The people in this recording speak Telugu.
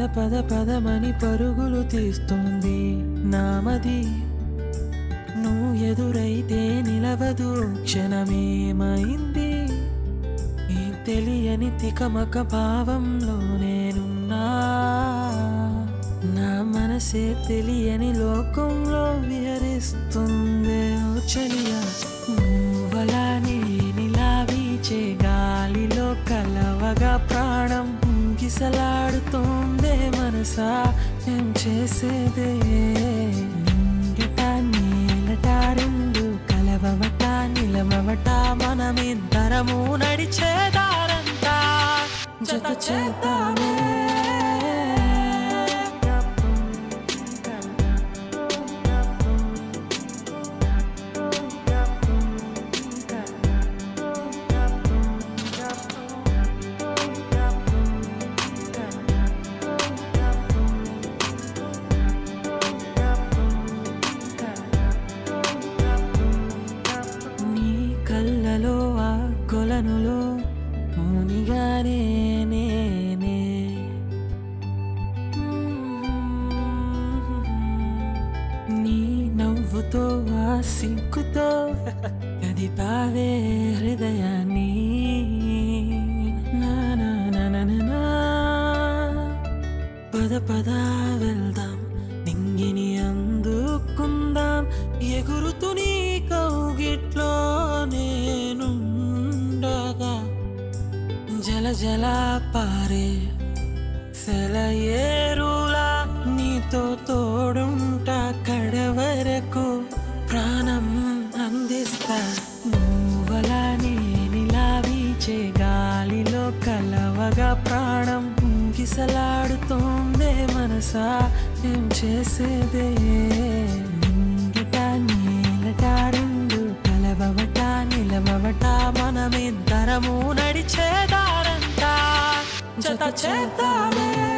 పద పదమని పరుగులు తీస్తోంది నామది నువ్వు ఎదురైతే నిలవదు క్షణమేమైంది ఈ తెలియని తికమక భావంలో నేనున్నా నా మనసే తెలియని లోకంలో విహరిస్తుంది ఓ చలియా నువ్వలా నేనిలా వీచే గాలిలో కలవగా ప్రాణం గిసలాడుతోందే మనసా ఏం చేసేదే నింగిట నీలట రెండు కలవవట నిలవవట మనమిద్దరము నడిచేదారంతా జత చేద్దామే నీ కళ్ళలో ఆ కొలనులో మునిగానే నేనే నీ నవ్వుతో ఆ సిగ్గుతో కదిపావే హృదయాన్ని నా నా నా నా నా నా. పద పద వెళ్దాం నింగిని అందుకుందాం ఎగురుతూ నీ కౌగిట్లో నేనుండగా జల జల పారే సెలయేరులా నీతో తోడుంటా కడవరకు ప్రాణం అందిస్తా నువ్వలా నేనిలా వీచే గాలిలో కలవగా ప్రాణం గిసలాడుతోందే మనసా ఏం చేసేదే నింగిట నీలట రెండు కలవవట నిలవవట మనమిద్దరము నడిచేదారంతా జత చేద్దామే